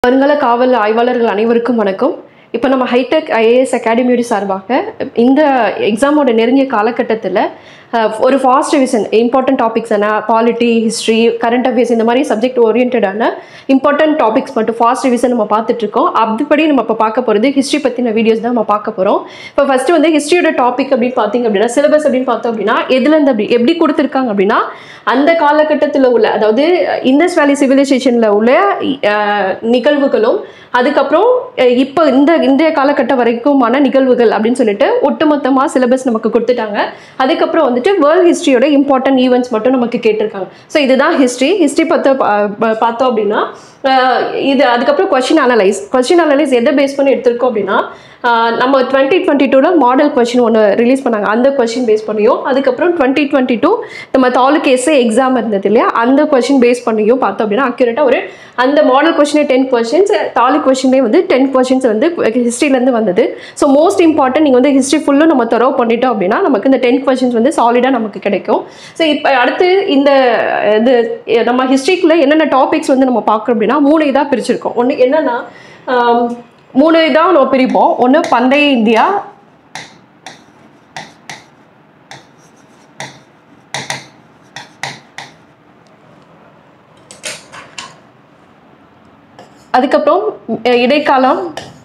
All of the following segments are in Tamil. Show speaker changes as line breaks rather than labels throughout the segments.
வருங்கால காவல் ஆய்வாளர்கள் அனைவருக்கும் வணக்கம் இப்போ நம்ம ஹைடெக் ஐஏஎஸ் அகாடமியோட சார்பாக இந்த எக்ஸாமோட நெருங்கிய காலகட்டத்தில் ஒரு ஃபாஸ்ட் ரிவிஷன் இம்பார்ட்டன்ட் டாபிக்ஸ் என்ன பாலிட்டி ஹிஸ்ட்ரி கரண்ட் அஃபேர்ஸ் இந்த மாதிரி சப்ஜெக்ட் ஓரியன்டான இம்பார்ட்டன்ட் டாபிக்ஸ் மட்டும் ஃபாஸ்ட் ரிவிஷன் நம்ம பார்த்துட்டு இருக்கோம் அதுபடி நம்ம இப்போ பார்க்க போகிறது ஹிஸ்ட்ரி பற்றின வீடியோஸ் தான் நம்ம பார்க்க போகிறோம் இப்போ ஃபஸ்ட்டு வந்து ஹிஸ்ட்ரியோட டாபிக் அப்படின்னு பார்த்தீங்க அப்படின்னா சிலபஸ் அப்படின்னு பார்த்தோம் அப்படின்னா எதுலேருந்து அப்படி எப்படி கொடுத்துருக்காங்க அப்படின்னா அந்த காலகட்டத்தில் உள்ள அதாவது இந்தஸ் வேலி சிவிலைசேஷனில் உள்ள அஹ், நிகழ்வுகளும் அதுக்கப்புறம் அஹ், இப்போ இந்த இன்றைய காலகட்டம் வரைக்குமான நிகழ்வுகள் அப்படின்னு சொல்லிட்டு ஒட்டுமொத்தமாக சிலபஸ் நமக்கு கொடுத்துட்டாங்க அதுக்கப்புறம் வந்துட்டு வேர்ல்ட் ஹிஸ்ட்ரியோட இம்பார்ட்டன்ட் ஈவெண்ட்ஸ் மட்டும் நமக்கு கேட்டிருக்காங்க ஸோ இதுதான் ஹிஸ்ட்ரி ஹிஸ்ட்ரி பார்த்த பார்த்தோம் அப்படின்னா அஹ், இது அதுக்கப்புறம் கொஷின் அனலைஸ் கொஷின் அனலைஸ் எதை பேஸ் பண்ணி எடுத்திருக்கோம் அப்படின்னா ஆஹ் நம்ம டுவெண்ட்டி டுவெண்ட்டி டூவில் மாடல் கொஷின் ஒன்று ரிலீஸ் பண்ணாங்க அந்த கொஷின் பேஸ் பண்ணியும் அதுக்கப்புறம் டுவெண்ட்டி டுவெண்ட்டி டூ நம்ம தாலுக் எஸ்ஏ எக்ஸாம் இருந்தது இல்லையா அந்த கொஷின் பேஸ் பண்ணியும் பார்த்தோம் அப்படின்னா அக்யூரேட்டாக ஒரு அந்த மாடல் கொஷினே டென் கொஷின்ஸ் தாலுக் கொஷினே வந்து டென் கொஷின்ஸ் வந்து ஹிஸ்ட்ரியிலேருந்து வந்தது ஸோ மோஸ்ட் இம்பார்ட்டன்ட் நீங்கள் வந்து ஹிஸ்ட்ரி ஃபுல்லும் நம்ம தரவு பண்ணிட்டோம் அப்படின்னா நமக்கு இந்த டென் கொஷின்ஸ் வந்து சாலிடாக நமக்கு கிடைக்கும் ஸோ இப்போ அடுத்து இந்த இது நம்ம ஹிஸ்ட்ரிக்குள்ளே என்னென்ன டாபிக்ஸ் வந்து நம்ம பார்க்குறோம் அப்படின்னா மூணு இதாக பிரிச்சிருக்கோம் ஒன்று என்னென்னா ஆம், மூணு இதாக நம்ம பிரிப்போம் ஒன்று பண்டைய இந்தியா அதுக்கப்புறம் அஹ், இடைக்காலம்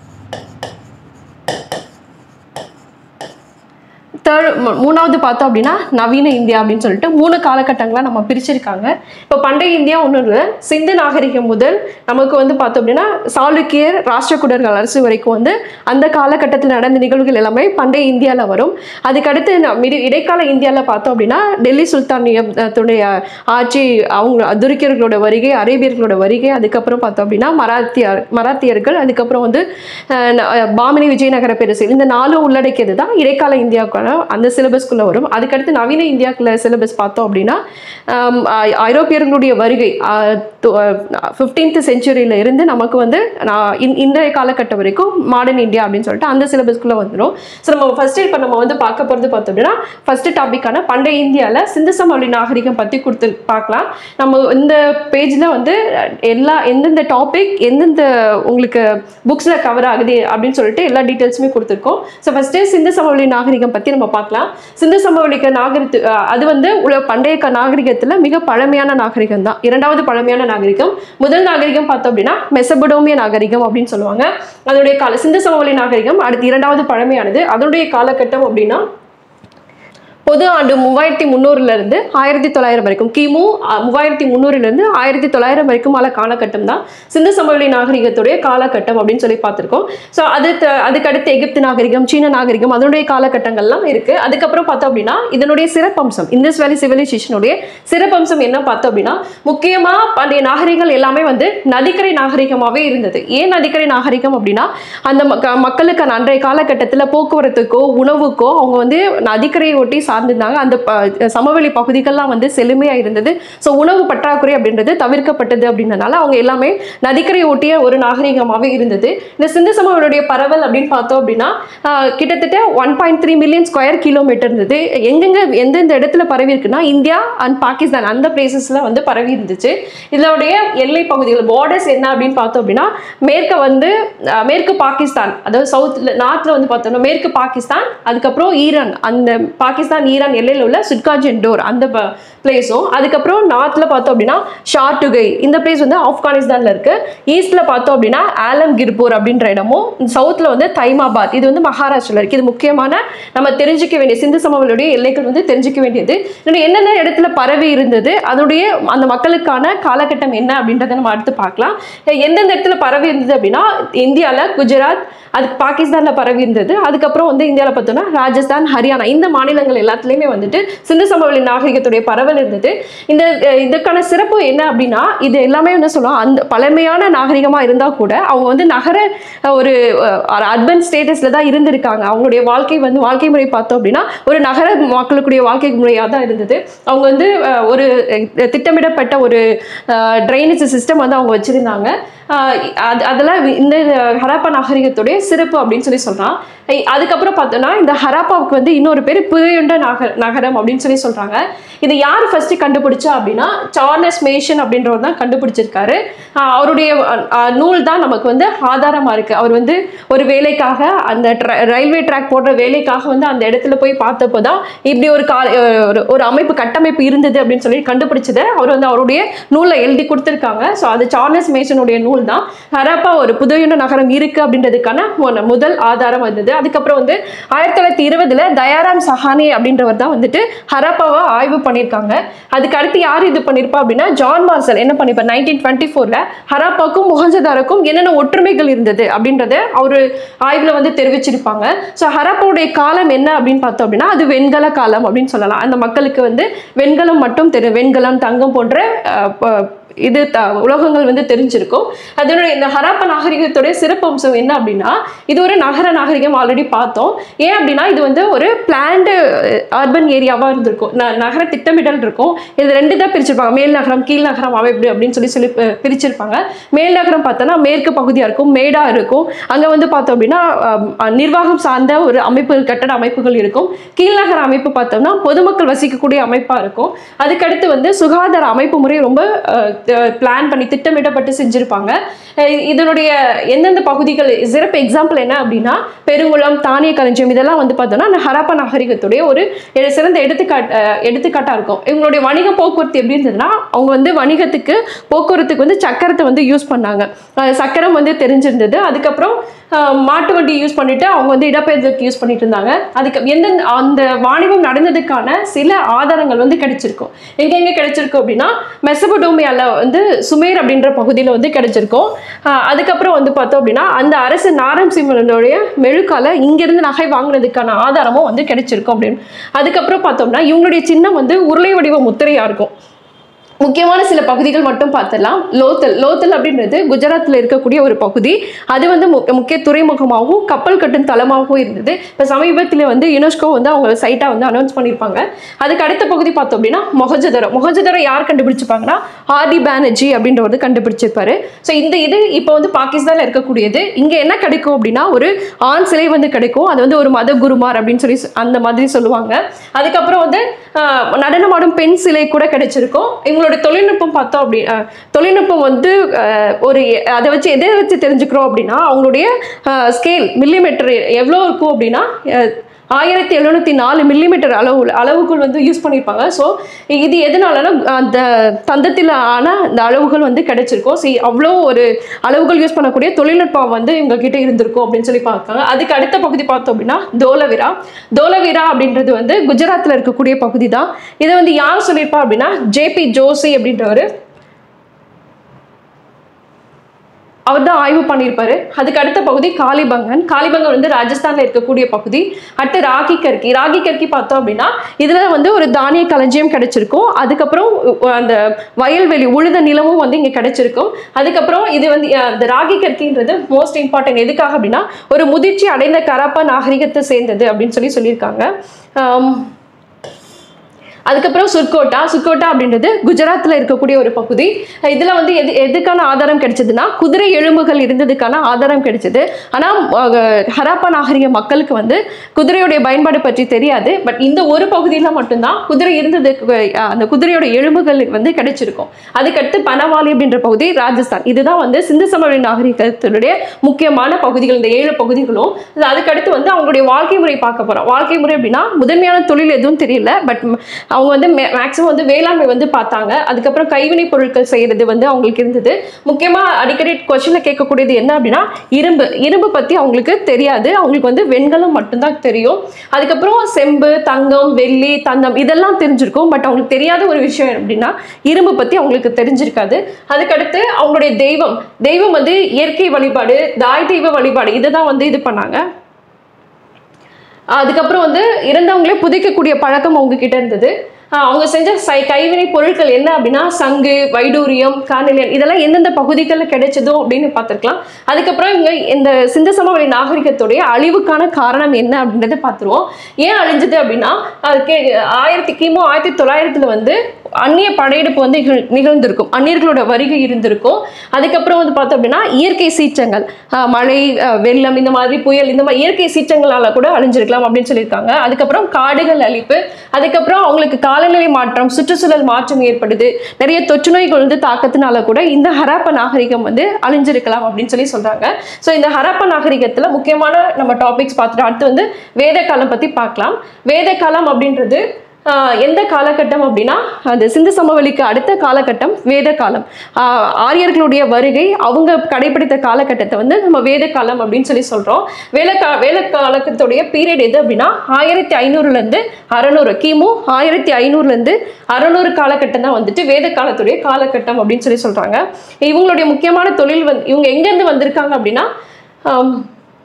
தேர்ட் மூணாவது பார்த்தோம் அப்படின்னா நவீன இந்தியா அப்படின்னு சொல்லிட்டு மூணு காலகட்டங்களாக நம்ம பிரிச்சிருக்காங்க இப்போ பண்டைய இந்தியா ஒன்றும் இல்லை சிந்து நாகரிகம் முதல் நமக்கு வந்து பார்த்தோம் அப்படின்னா சாளுக்கியர் ராஷ்டிரகூடர்கள் அரசு வரைக்கும் வந்து அந்த காலகட்டத்தில் நடந்த நிகழ்வுகள் எல்லாமே பண்டைய இந்தியாவில் வரும் அதுக்கடுத்து ந- மிடி- இடைக்கால இந்தியாவில் பார்த்தோம் அப்படின்னா டெல்லி சுல்தானியத்துடைய ஆட்சி அவங்க துருக்கியர்களோட வருகை அரேபியர்களோட வருகை அதுக்கப்புறம் பார்த்தோம் அப்படின்னா மராத்தியர் மராத்தியர்கள் அதுக்கப்புறம் வந்து அஹ், ந- அஹ், பாமினி விஜயநகர பெருசு இந்த நாலும் உள்ளடக்கியது தான் இடைக்கால இந்தியாவுக்கான அந்த சிலபஸ்க்குள்ளே வரும் அதுக்கடுத்து நவீன இந்தியாக்குள்ள சிலபஸ் பார்த்தோம் அப்படின்னா ஆம், ஐ- ஐரோப்பியர்களுடைய வருகை ஃபிஃப்டீன்த் செஞ்சுரியில் இருந்து நமக்கு வந்து நான் இந்த- இன்றைய காலகட்டம் வரைக்கும் மாடர்ன் இந்தியா அப்படின்னு சொல்லிட்டு அந்த சிலபஸ்க்குள்ளே வந்துடும் ஸோ நம்ம ஃபஸ்ட்டு இப்போ நம்ம வந்து பார்க்க போகிறது பார்த்தோம் அப்படின்னா ஃபஸ்ட்டு டாப்பிக்கான பண்டைய இந்தியாவில் சிந்து சமவெளி நாகரிகம் பற்றி கொடுத்து பார்க்கலாம் நம்ம இந்த பேஜில் வந்து எல்லா எந்தெந்த டாபிக் எந்தெந்த உங்களுக்கு புக்ஸில் கவர் ஆகுது அப்படின்னு சொல்லிட்டு எல்லா டீட்டெயில்ஸுமே கொடுத்துருக்கோம் ஸோ ஃபஸ்ட்டு சிந்து சமவெளி நாகரிகம் பற்றி நம்ம பார்க்கலாம் சிந்து சமவெளிக்க நாகரிகத்து அஹ் அது வந்து உல பண்டைய க- நாகரிகத்தில் மிக பழமையான நாகரிகம் தான் இரண்டாவது பழமையான நாகரிகம் முதல் நாகரிகம் பார்த்தோம் அப்படின்னா மெசபடோமிய நாகரிகம் அப்படின்னு சொல்லுவாங்க அதனுடைய கால சிந்து சமவெளி நாகரிகம் அடுத்து இரண்டாவது பழமையானது அதனுடைய காலகட்டம் அப்படின்னா பொது ஆண்டு மூவாயிரத்தி முந்நூறுல இருந்து ஆயிரத்தி தொள்ளாயிரம் வரைக்கும் கிமு அஹ், மூவாயிரத்தி முந்நூறுல இருந்து ஆயிரத்தி தொள்ளாயிரம் வரைக்கும் ஆன காலகட்டம் தான் சிந்து சமவெளி நாகரிகத்துடைய காலகட்டம் அப்படின்னு சொல்லி பார்த்துருக்கோம் ஸோ அது த- அதுக்கடுத்து எகிப்து நாகரிகம் சீன நாகரிகம் அதனுடைய காலகட்டங்கள்லாம் இருக்கு அதுக்கப்புறம் பார்த்தோம் அப்படின்னா இதனுடைய சிறப்பம்சம் இந்தஸ் வேலி சிவிலைசேஷனுடைய சிறப்பம்சம் என்ன பார்த்தோம் அப்படின்னா முக்கியமா பண்டைய நாகரிகங்கள் எல்லாமே வந்து நதிக்கரை நாகரிகமாகவே இருந்தது ஏன் நதிக்கரை நாகரிகம் அப்படின்னா அந்த மக்க- மக்களுக்கு அந்த அன்றைய காலகட்டத்தில் போக்குவரத்துக்கோ உணவுக்கோ அவங்க வந்து நதிக்கரையை ஒட்டி சார்ந்திருந்தாங்க அந்த ப- சமவெளி பகுதிகள்லாம் வந்து செழுமையாக இருந்தது ஸோ உணவு பற்றாக்குறை அப்படின்றது தவிர்க்கப்பட்டது அப்படின்றனால அவங்க எல்லாமே நதிக்கரை ஒட்டிய ஒரு நாகரிகமாகவே இருந்தது இந்த சிந்து சமவெளியுடைய பரவல் அப்படின்னு பார்த்தோம் அப்படின்னா ஆஹ், கிட்டத்தட்ட one point three million square kilometre இருந்தது எங்கெங்க எந்தெந்த இடத்துல பரவி இருக்குன்னா இந்தியா அண்ட் பாகிஸ்தான் அந்த பிளேசஸ்ல வந்து பரவி இருந்துச்சு இதோடைய எல்லை பகுதிகள் பார்டர்ஸ் என்ன அப்படின்னு பார்த்தோம் அப்படின்னா மேற்க வந்து அஹ், மேற்கு பாகிஸ்தான் அதாவது சவுத்தில் நார்த்தில் வந்து பார்த்தோம்னா மேற்கு பாகிஸ்தான் அதுக்கப்புறம் ஈரான் அந்த பாகிஸ்தான் ஈரான் எல்லையில் உள்ள சுட்காஜன் டோர் அந்த பிளேஸும் அதுக்கப்புறம் நார்த்தில் பார்த்தோம் அப்படின்னா ஷார்டுகை இந்த பிளேஸ் வந்து ஆப்கானிஸ்தானில் இருக்கு ஈஸ்ட்ல பார்த்தோம் அப்படின்னா ஆலம்கிர்பூர் அப்படின்ற இடமும் சவுத்தில் வந்து தைமாபாத் இது வந்து மகாராஷ்டிராவில் இருக்கு இது முக்கியமான நம்ம தெரிஞ்சுக்க வேண்டிய சிந்து சமவெளியுடைய எல்லைகள் வந்து தெரிஞ்சுக்க வேண்டியது இன்னும் என்னென்ன இடத்துல பரவி இருந்தது அதனுடைய அந்த மக்களுக்கான காலகட்டம் என்ன அப்படின்றத நம்ம அடுத்து பார்க்கலாம் எந்தெந்த இடத்துல பரவி இருந்தது அப்படின்னா இந்தியாவில் குஜராத் அதுக்கு பாகிஸ்தானில் பரவி இருந்தது அதுக்கப்புறம் வந்து இந்தியாவில் பார்த்தோம்னா ராஜஸ்தான் ஹரியானா இந்த மாநிலங்கள் எல்லாத்துலேயுமே வந்துட்டு சிந்து சமவெளி நாகரிகத்துடைய பரவல் இருந்தது இந்த அஹ், இதுக்கான சிறப்பு என்ன அப்படின்னா இது எல்லாமே என்ன சொல்லலாம் அந்த பழமையான நாகரிகமாக இருந்தால் கூட அவங்க வந்து நகர அஹ், ஒரு அர்பன் ஸ்டேட்டஸில் தான் இருந்திருக்காங்க அவங்களுடைய வாழ்க்கை வந்து வாழ்க்கை முறை பார்த்தோம் அப்படின்னா ஒரு நகர மக்களுக்குடைய வாழ்க்கை முறையாக தான் இருந்தது அவங்க வந்து அஹ், ஒரு அஹ், திட்டமிடப்பட்ட ஒரு ட்ரைனேஜ் சிஸ்டம் வந்து அவங்க வச்சுருந்தாங்க அது அதெல்லாம் இந்த ஹராப்பா நாகரிகத்துடைய சிறப்பு அப்படின்னு சொல்லி சொல்கிறான் அதுக்கப்புறம் பார்த்தோன்னா இந்த ஹராப்பாவுக்கு வந்து இன்னொரு பேர் புதையுண்ட நகர் நகரம் அப்படின்னு சொல்லி சொல்றாங்க இது யார் ஃபர்ஸ்ட் கண்டுபிடிச்சா அப்படின்னா சார்லஸ் மேஷன் அப்படின்றவர் தான் கண்டுபிடிச்சிருக்காரு ஆஹ் அவருடைய ஆஹ் நூல் தான் நமக்கு வந்து ஆதாரமா இருக்கு அவர் வந்து ஒரு வேலைக்காக அந்த ரயில்வே ட்ராக் போடுற வேலைக்காக வந்து அந்த இடத்துல போய் பார்த்தப்போ தான் இப்படி ஒரு கா ஒரு ஒரு அமைப்பு கட்டமைப்பு இருந்தது அப்படின்னு சொல்லி கண்டுபிடிச்சதை அவர் வந்து அவருடைய நூலில் எழுதி கொடுத்துருக்காங்க ஸோ அது சார்லஸ் மேசனுடைய நூல் தான் ஹரப்பா ஒரு புதையுண்ட நகரம் இருக்கு அப்படின்றதுக்கான மொ- முதல் ஆதாரம் வந்தது அதுக்கப்புறம் வந்து ஆயிரத்தி தொள்ளாயிரத்தி இருபதுல தயாராம் சஹானி அப்படின்றவர் தான் வந்துட்டு ஹரப்பாவை ஆய்வு பண்ணியிருக்காங்க அதுக்கு அடுத்து யார் இது பண்ணியிருப்பா அப்படின்னா ஜான் மார்சல் என்ன பண்ணியிருப்பார் நைன்டீன் டுவெண்ட்டி ஃபோரில் ஹராப்பாக்கும் முகஞ்சதாருக்கும் என்னென்ன ஒற்றுமைகள் இருந்தது அப்படின்றத அவர் ஆய்வில் வந்து தெரிவிச்சிருப்பாங்க ஸோ ஹரப்பாவுடைய காலம் என்ன அப்படின்னு பார்த்தோம் அப்படின்னா அது வெண்கல காலம் அப்படின்னு சொல்லலாம் அந்த மக்களுக்கு வந்து வெண்கலம் மட்டும் தெரியும் வெண்கலம் தங்கம் போன்ற அஹ், ப- இது த உலோகங்கள் வந்து தெரிஞ்சிருக்கும் அதனுடைய இந்த ஹராப்பா நாகரிகத்துடைய சிறப்பம்சம் என்ன அப்படின்னா இது ஒரு நகர நாகரிகம் ஆல்ரெடி பார்த்தோம் ஏன் அப்படின்னா இது வந்து ஒரு பிளான்டு அர்பன் ஏரியாவாக இருந்திருக்கும் ந நகர திட்டமிடல் இருக்கும் இது ரெண்டு தான் பிரிச்சிருப்பாங்க மேல் நகரம் கீழ் நகரம் அமைப்பு அப்படின்னு சொல்லி சொல்லி பி- பிரிச்சிருப்பாங்க மேல் நகரம் பார்த்தோன்னா மேற்கு பகுதியாக இருக்கும் மேடாக இருக்கும் அங்கே வந்து பார்த்தோம் அப்படின்னா அஹ், அஹ், நிர்வாகம் சார்ந்த ஒரு அமைப்புகள் கட்டட அமைப்புகள் இருக்கும் கீழ்நகர அமைப்பு பார்த்தோம்னா பொதுமக்கள் வசிக்கக்கூடிய அமைப்பாக இருக்கும் அதுக்கடுத்து வந்து சுகாதார அமைப்பு முறை ரொம்ப பிளான் பண்ணி திட்டமிடப்பட்டு செஞ்சுருப்பாங்க அஹ் இதனுடைய எந்தெந்த பகுதிகள் சிறப்பு எக்ஸாம்பிள் என்ன அப்படின்னா பெருங்குளம் தானிய களஞ்சியம் இதெல்லாம் வந்து பார்த்தோம்னா அந்த ஹரப்பா நாகரிகத்துடைய ஒரு எ- சிறந்த எடுத்துக்காட்டு அஹ், எடுத்துக்காட்டா இருக்கும் இவங்களுடைய வணிக போக்குவரத்து எப்படி இருந்ததுன்னா அவங்க வந்து வணிகத்துக்கு போக்குவரத்துக்கு வந்து சக்கரத்தை வந்து யூஸ் பண்ணாங்க அஹ் சக்கரம் வந்து தெரிஞ்சிருந்தது அதுக்கப்புறம் அஹ், மாட்டு வண்டி யூஸ் பண்ணிட்டு அவங்க வந்து இடப்பெயர்வுக்கு யூஸ் பண்ணிட்டு இருந்தாங்க அதுக்கு எந்தெந்த அந்த வாணிபம் நடந்ததுக்கான சில ஆதாரங்கள் வந்து கிடைச்சிருக்கும் எங்கெங்க கிடைச்சிருக்கும் அப்படின்னா மெசபடோமியால வந்து சுமேர் அப்படின்ற பகுதியில் வந்து கிடைச்சிருக்கும் அஹ், அதுக்கப்புறம் வந்து பார்த்தோம் அப்படின்னா அந்த அரசு நாரம் சிம்மனுடைய மெழுக்கால இங்கிருந்து நகை வாங்கினதுக்கான ஆதாரமும் வந்து கிடைச்சிருக்கும் அப்படின்னு அதுக்கப்புறம் பார்த்தோம்னா இவங்களுடைய சின்னம் வந்து உருளை வடிவ முத்திரையா இருக்கும் முக்கியமான சில பகுதிகள் மட்டும் பார்த்துடலாம் லோத்தல் லோத்தல் அப்படின்றது குஜராத்தில் இருக்கக்கூடிய ஒரு பகுதி அது வந்து மு- முக்கிய துறைமுகமாகவும் கப்பல் கட்டும் தளமாகவும் இருந்தது இப்போ சமீபத்தில் வந்து யுனெஸ்கோ வந்து அவங்க சைட்டாக வந்து அனௌன்ஸ் பண்ணியிருப்பாங்க அதுக்கு அடுத்த பகுதி பார்த்தோம் அப்படின்னா மொஹஜதரம் மொஹஜதரம் யார் கண்டுபிடிச்சிருப்பாங்கன்னா ஆர்டி பானர்ஜி அப்படின்றவர் கண்டுபிடிச்சிருப்பாரு ஸோ இந்த இது இப்போ வந்து பாகிஸ்தானில் இருக்கக்கூடியது இங்கே என்ன கிடைக்கும் அப்படின்னா ஒரு ஆண் சிலை வந்து கிடைக்கும் அது வந்து ஒரு மத குருமார் அப்படின்னு சொல்லி சொ- அந்த மாதிரி சொல்லுவாங்க அதுக்கப்புறம் வந்து ஆஹ், நடனமாடும் பெண் சிலை கூட கிடைச்சிருக்கும் இவங்களுடைய தொழில்நுட்பம் பார்த்தோம் அப்படி ஆஹ், தொழில்நுட்பம் வந்து ஆஹ், ஒரு எ- அதை வச்சு எதை வச்சு தெரிஞ்சுக்கிறோம் அப்படின்னா அவங்களுடைய ஸ்கேல் மில்லிமீட்டர் எவ்வளோ இருக்கும் அப்படின்னா ஆஹ், ஆயிரத்தி எழுநூத்தி நாலு மில்லிமீட்டர் அளவு அளவுகள் வந்து யூஸ் பண்ணியிருப்பாங்க ஸோ இது எதனாலனா அந்த தந்தத்தில் ஆன அந்த அளவுகள் வந்து கிடைச்சிருக்கும் ஸோ அவ்வளோ ஒரு அளவுகள் யூஸ் பண்ணக்கூடிய தொழில்நுட்பம் வந்து இவங்க கிட்ட இருந்திருக்கும் அப்படின்னு சொல்லி பார்க்காங்க அதுக்கு அடுத்த பகுதி பார்த்தோம் அப்படின்னா தோலவிரா தோலவிரா அப்படின்றது வந்து குஜராத்தில் இருக்கக்கூடிய பகுதி தான் இதை வந்து யார் சொல்லியிருப்பா அப்படின்னா ஜேபி ஜோசி அப்படின்றவர் அவர் தான் ஆய்வு பண்ணியிருப்பாரு அதுக்கு அடுத்த பகுதி காளிபங்கன் காளிபங்கன் வந்து ராஜஸ்தான்ல இருக்கக்கூடிய பகுதி அடுத்து ராகி கர்கி ராகி கர்கி பார்த்தோம் அப்படின்னா இதுல வந்து ஒரு தானிய களஞ்சியம் கிடைச்சிருக்கும் அதுக்கப்புறம் உ- அந்த வயல்வெளி உழுத நிலமும் வந்து இங்க கிடைச்சிருக்கும் அதுக்கப்புறம் இது வந்து அஹ், இந்த ராகி கற்கின்றது மோஸ்ட் இம்பார்ட்டன்ட் எதுக்காக அப்படின்னா ஒரு முதிர்ச்சி அடைந்த கராப்பா நாகரிகத்தை சேர்ந்தது அப்படின்னு சொல்லி சொல்லியிருக்காங்க ஆம், அதுக்கப்புறம் சுர்கோட்டா சுர்கோட்டா அப்படின்றது குஜராத்தில் இருக்கக்கூடிய ஒரு பகுதி இதில் வந்து எது எதுக்கான ஆதாரம் கிடைச்சதுன்னா குதிரை எலும்புகள் இருந்ததுக்கான ஆதாரம் கிடைச்சது ஆனால் ஹராப்பா நாகரிக மக்களுக்கு வந்து குதிரையுடைய பயன்பாடு பற்றி தெரியாது பட் இந்த ஒரு பகுதியில் மட்டும்தான் குதிரை இருந்ததுக்கு அஹ், அந்த குதிரையோட எலும்புகள் வந்து கிடைச்சிருக்கும் அதுக்கடுத்து பனவாலி அப்படின்ற பகுதி ராஜஸ்தான் இதுதான் வந்து சிந்து சமவெளி நாகரிகத்தினுடைய முக்கியமான பகுதிகள் இந்த ஏழு பகுதிகளும் அதுக்கடுத்து வந்து அவங்களுடைய வாழ்க்கை முறை பார்க்க போகிறோம் வாழ்க்கை முறை அப்படின்னா முதன்மையான தொழில் எதுவும் தெரியல பட் அவங்க வந்து மேக்ஸிமம் வந்து வேளாண்மை வந்து பார்த்தாங்க அதுக்கப்புறம் கைவினை பொருட்கள் செய்கிறது வந்து அவங்களுக்கு இருந்தது முக்கியமாக அடிக்கடி கொஷனில் கேட்கக்கூடியது என்ன அப்படின்னா இரும்பு இரும்பு பற்றி அவங்களுக்கு தெரியாது அவங்களுக்கு வந்து வெண்கலம் மட்டும்தான் தெரியும் அதுக்கப்புறம் செம்பு தங்கம் வெள்ளி தந்தம் இதெல்லாம் தெரிஞ்சிருக்கும் பட் அவங்களுக்கு தெரியாத ஒரு விஷயம் அப்படின்னா இரும்பு பற்றி அவங்களுக்கு தெரிஞ்சிருக்காது அதுக்கடுத்து அவங்களுடைய தெய்வம் தெய்வம் வந்து இயற்கை வழிபாடு தாய் தெய்வ வழிபாடு இதை தான் வந்து இது பண்ணாங்க அதுக்கப்புறம் வந்து இறந்தவங்களே புதைக்கக்கூடிய பழக்கம் அவங்க கிட்ட இருந்தது ஆஹ் அவங்க செஞ்ச சை கைவினை பொருட்கள் என்ன அப்படின்னா சங்கு வைடூரியம் கார்னிலியன் இதெல்லாம் எந்தெந்த பகுதிகளில் கிடைச்சதோ அப்படின்னு பார்த்துருக்கலாம் அதுக்கப்புறம் இவங்க இந்த சிந்த சமவெளி நாகரிகத்துடைய அழிவுக்கான காரணம் என்ன அப்படின்றத பார்த்துருவோம் ஏன் அழிஞ்சது அப்படின்னா அது கே- ஆயிரத்தி கிமு ஆயிரத்தி தொள்ளாயிரத்துல வந்து அந்நிய படையெடுப்பு வந்து நிகழ்- நிகழ்ந்திருக்கும் அந்நியர்களோட வருகை இருந்திருக்கும் அதுக்கப்புறம் வந்து பார்த்தோம் அப்படின்னா இயற்கை சீற்றங்கள் ஆஹ் மழை ஆஹ் வெள்ளம் இந்த மாதிரி புயல் இந்த மாதிரி இயற்கை சீற்றங்களால கூட அழிஞ்சிருக்கலாம் அப்படின்னு சொல்லியிருக்காங்க அதுக்கப்புறம் காடுகள் அழிப்பு அதுக்கப்புறம் அவங்களுக்கு காலநிலை மாற்றம் சுற்றுச்சூழல் மாற்றம் ஏற்படுது நிறைய தொற்று நோய்கள் வந்து தாக்கத்தினால கூட இந்த ஹராப்பா நாகரிகம் வந்து அழிஞ்சிருக்கலாம் அப்படின்னு சொல்லி சொல்றாங்க ஸோ இந்த ஹராப்பா நாகரிகத்துல முக்கியமான நம்ம டாபிக்ஸ் பார்த்துட்டு அடுத்து வந்து வேத காலம் பத்தி பார்க்கலாம் வேத காலம் அப்படின்றது ஆஹ் எந்த காலகட்டம் அப்படின்னா அது சிந்து சமவெளிக்கு அடுத்த காலகட்டம் வேத காலம் ஆஹ் ஆரியர்களுடைய வருகை அவங்க கடைபிடித்த காலகட்டத்தை வந்து நம்ம வேத காலம் அப்படின்னு சொல்லி சொல்றோம் வேலை கா வேலை காலகட்டத்துடைய பீரியட் எது அப்படின்னா ஆயிரத்தி ஐநூறுலேருந்து அறநூறு கிமு ஆயிரத்தி ஐநூறுலேருந்து அறநூறு காலகட்டம் தான் வந்துட்டு வேத காலத்துடைய காலகட்டம் அப்படின்னு சொல்லி சொல்றாங்க இவங்களுடைய முக்கியமான தொழில் வந்து இவங்க எங்கேருந்து வந்திருக்காங்க அப்படின்னா ஆம்,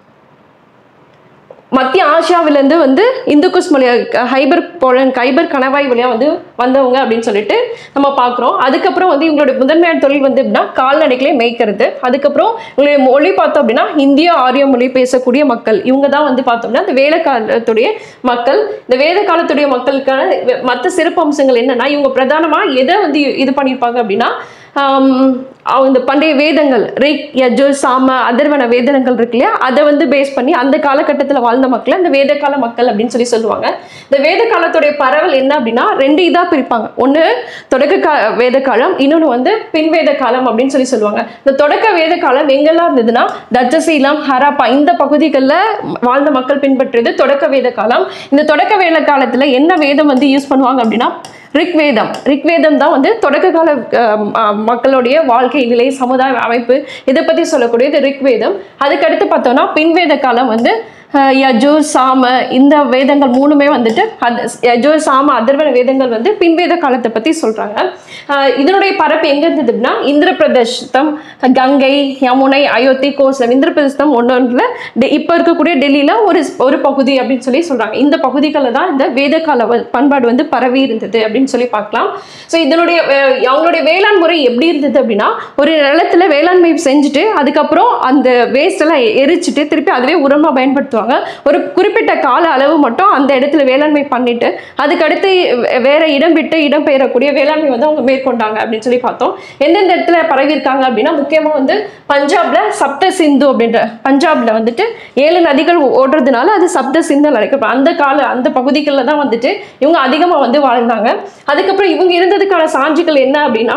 மத்திய ஆசியாவிலேருந்து வந்து இந்துக்குஸ் மொழியா ஹைபர் போலன் கைபர் கணவாய் வழியா வந்து வந்தவங்க அப்படின்னு சொல்லிட்டு நம்ம பார்க்குறோம் அதுக்கப்புறம் வந்து இவங்களுடைய முதன்மையான தொழில் வந்து எப்படின்னா கால்நடைகளே மேய்க்கிறது அதுக்கப்புறம் இவங்களுடைய மொழி பார்த்தோம் அப்படின்னா இந்திய ஆரிய மொழி பேசக்கூடிய மக்கள் இவங்க தான் வந்து பார்த்தோம்னா இந்த வேத காலத்துடைய மக்கள் இந்த வேத காலத்துடைய மக்களுக்கான மற்ற சிறப்பு அம்சங்கள் என்னன்னா இவங்க பிரதானமாக எதை வந்து இது பண்ணியிருப்பாங்க அப்படின்னா ஆம், அவங்க இந்த பண்டைய வேதங்கள் ரிக் யஜு சாம அதர்வன வேதனங்கள் இருக்கு இல்லையா அதை வந்து பேஸ் பண்ணி அந்த காலகட்டத்தில் வாழ்ந்த மக்களை இந்த வேத கால மக்கள் அப்படின்னு சொல்லி சொல்லுவாங்க இந்த வேத காலத்துடைய பரவல் என்ன அப்படின்னா ரெண்டு இதாக பிரிப்பாங்க ஒன்று தொடக்க கா வேத காலம் இன்னொன்று வந்து பின்வேத காலம் அப்படின்னு சொல்லி சொல்லுவாங்க இந்த தொடக்க வேத காலம் எங்கெல்லாம் இருந்ததுன்னா தட்சசீலம் ஹராப்பா இந்த பகுதிகளில் வாழ்ந்த மக்கள் பின்பற்றியது தொடக்க வேத காலம் இந்த தொடக்க வேத காலத்தில் என்ன வேதம் வந்து யூஸ் பண்ணுவாங்க அப்படின்னா ரிக்வேதம் ரிக்வேதம் தான் வந்து தொடக்க கால அஹ், அஹ், மக்களுடைய வாழ்க்கை நிலை சமுதாய அமைப்பு இதை பற்றி சொல்லக்கூடியது ரிக்வேதம் அதுக்கடுத்து பார்த்தோம்னா பின்வேத காலம் வந்து அஹ், யஜுர் சாம இந்த வேதங்கள் மூணுமே வந்துட்டு அது யஜுர் சாம அதர்வன வேதங்கள் வந்து பின்வேத காலத்தை பற்றி சொல்கிறாங்க இதனுடைய பரப்பு எங்கே இருந்தது அப்படின்னா இந்திரபிரதேசம் கங்கை யமுனை அயோத்தி கோசலம் இந்திரபிரதேசம் ஒன்று இப்போ இருக்கக்கூடிய டெல்லியில் ஒரு ஒரு பகுதி அப்படின்னு சொல்லி சொல்கிறாங்க இந்த பகுதிகளில் தான் இந்த வேதகால வ- பண்பாடு வந்து பரவி இருந்தது அப்படின்னு சொல்லி பார்க்கலாம் ஸோ இதனுடைய அஹ், அவங்களுடைய வேளாண் முறை எப்படி இருந்தது அப்படின்னா ஒரு நிலத்துல வேளாண்மை செஞ்சுட்டு அதுக்கப்புறம் அந்த வேஸ்ட் எல்லாம் எ- எரிச்சிட்டு திருப்பி அதுவே உரமாக பயன்படுத்துவாங்க ஒரு குறிப்பிட்ட கால அளவு மட்டும் அந்த இடத்துல வேளாண்மை பண்ணிட்டு அதுக்கடுத்து வே- வேற இடம் விட்டு இடம் பெயரக்கூடிய வேளாண்மை வந்து அவங்க மேற்கொண்டாங்க அப்படின்னு சொல்லி பார்த்தோம் எந்தெந்த இடத்துல பரவி இருக்காங்க அப்படின்னா முக்கியமாக வந்து பஞ்சாப்ல சப்த சிந்து அப்படின்ற பஞ்சாப்ல வந்துட்டு ஏழு நதிகள் ஓ- ஓடுறதுனால அது சப்த சிந்து அழைக்கப்படும் அந்த கால அந்த பகுதிகளில் தான் வந்துட்டு இவங்க அதிகமாக வந்து வாழ்ந்தாங்க அதுக்கப்புறம் இவங்க இருந்ததுக்கான சான்றுகள் என்ன அப்படின்னா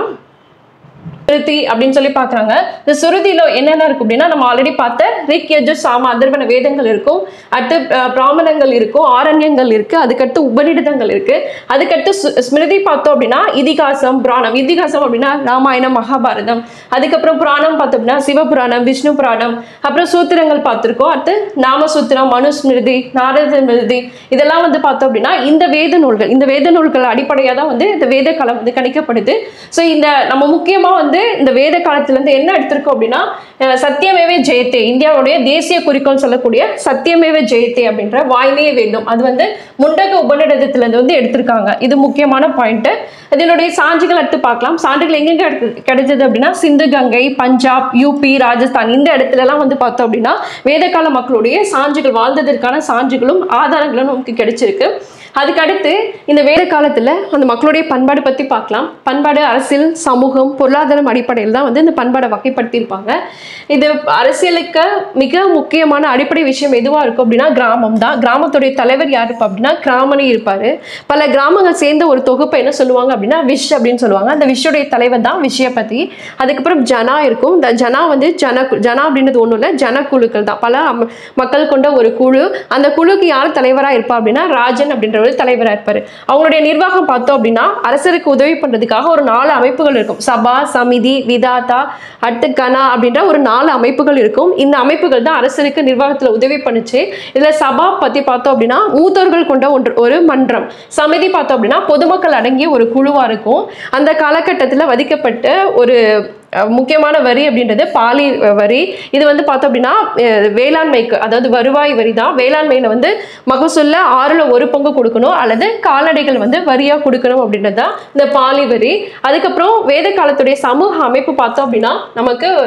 சுருதி அப்படின்னு சொல்லி பார்க்குறாங்க இந்த சுருதியில் என்னென்ன இருக்கும் அப்படின்னா நம்ம ஆல்ரெடி பார்த்த ரிக் யஜு சாம அதர்வன வேதங்கள் இருக்கும் அடுத்து அஹ், பிராமணங்கள் இருக்கும் ஆரண்யங்கள் இருக்கு அதுக்கடுத்து உபநிடதங்கள் இருக்கு அதுக்கடுத்து சு- ஸ்மிருதி பார்த்தோம் அப்படின்னா இதிகாசம் புராணம் இதிகாசம் அப்படின்னா ராமாயணம் மகாபாரதம் அதுக்கப்புறம் புராணம் பார்த்தோம் அப்படின்னா சிவபுராணம் விஷ்ணு புராணம் அப்புறம் சூத்திரங்கள் பார்த்துருக்கோம் அடுத்து நாமசூத்திரம் மனுஸ்மிருதி நாரத ஸ்மிருதி இதெல்லாம் வந்து பார்த்தோம் அப்படின்னா இந்த வேத நூல்கள் இந்த வேத நூல்கள் அடிப்படையாக தான் வந்து இந்த வேத காலம் வந்து கணிக்கப்படுது ஸோ இந்த நம்ம முக்கியமாக வந்து இந்த வேத காலத்துலேருந்து என்ன எடுத்திருக்கோம் அப்படின்னா அஹ், சத்தியமேவே ஜெயத்தே இந்தியாவுடைய தேசிய குறிக்கோள் சொல்லக்கூடிய சத்தியமேவ ஜெயத்தே அப்படின்ற வாய்மையே வேண்டும் அது வந்து முண்டக உபநிடதத்திலேருந்து வந்து எடுத்திருக்காங்க இது முக்கியமான பாயிண்ட்டு இதனுடைய சான்றுகள் எடுத்து பார்க்கலாம் சான்றுகள் எங்கெங்க எடுத்து- கிடைச்சது அப்படின்னா சிந்து கங்கை பஞ்சாப் யூபி ராஜஸ்தான் இந்த இடத்துலலாம் வந்து பார்த்தோம் அப்படின்னா வேதகால மக்களுடைய சான்றுகள் வாழ்ந்ததற்கான சான்றுகளும் ஆதாரங்களும் நமக்கு கிடைச்சிருக்கு அதுக்கு அடுத்து இந்த வேத காலத்தில் அந்த மக்களுடைய பண்பாடு பற்றி பார்க்கலாம் பண்பாடு அரசியல் சமூகம் பொருளாதாரம் அடிப்படையில் தான் வந்து இந்த பண்பாடை வகைப்படுத்தியிருப்பாங்க இது அரசியலுக்கு மிக முக்கியமான அடிப்படை விஷயம் எதுவாக இருக்கும் அப்படின்னா கிராமம் தான் கிராமத்துடைய தலைவர் யார் இருப்பா அப்படின்னா கிராமணி இருப்பார் பல கிராமங்கள் சேர்ந்த ஒரு தொகுப்பை என்ன சொல்லுவாங்க அப்படின்னா விஷ் அப்படின்னு சொல்லுவாங்க அந்த விஷுடைய தலைவர் தான் விஷயபதி அதுக்கப்புறம் ஜனா இருக்கும் இந்த ஜனா வந்து ஜன ஜனா அப்படின்றது ஒன்றும் இல்லை ஜனக்குழுக்கள் தான் பல அம- மக்கள் கொண்ட ஒரு குழு அந்த குழுக்கு யார் தலைவராக இருப்பா அப்படின்னா ராஜன் அப்படின்றவர் தலைவராக இருப்பார் அவங்களுடைய நிர்வாகம் பார்த்தோம் அப்படின்னா அரசருக்கு உதவி பண்ணுறதுக்காக ஒரு நாலு அமைப்புகள் இருக்கும் சபா சமிதி விதாதா அடுத்து கனா அப்படின்ற ஒரு நாலு அமைப்புகள் இருக்கும் இந்த அமைப்புகள் தான் அரசருக்கு நிர்வாகத்தில் உதவி பண்ணுச்சு இதில் சபா பற்றி பார்த்தோம் அப்படின்னா மூத்தோர்கள் கொண்ட ஒன்று ஒரு மன்றம் சமிதி பார்த்தோம் அப்படின்னா பொதுமக்கள் அடங்கிய ஒரு குழுவாக இருக்கும் அந்த காலகட்டத்தில் வதிக்கப்பட்ட ஒரு அஹ், முக்கியமான வரி அப்படின்றது பாலி அஹ், வரி இது வந்து பார்த்தோம் அப்படின்னா அஹ், வேளாண்மைக்கு அதாவது வருவாய் வரி தான் வேளாண்மையில் வந்து மகசூல்ல ஆறில் ஒரு பங்கு கொடுக்கணும் அல்லது கால்நடைகள் வந்து வரியாக கொடுக்கணும் அப்படின்றது தான் இந்த பாலி வரி அதுக்கப்புறம் வேத காலத்துடைய சமூக அமைப்பு பார்த்தோம் அப்படின்னா நமக்கு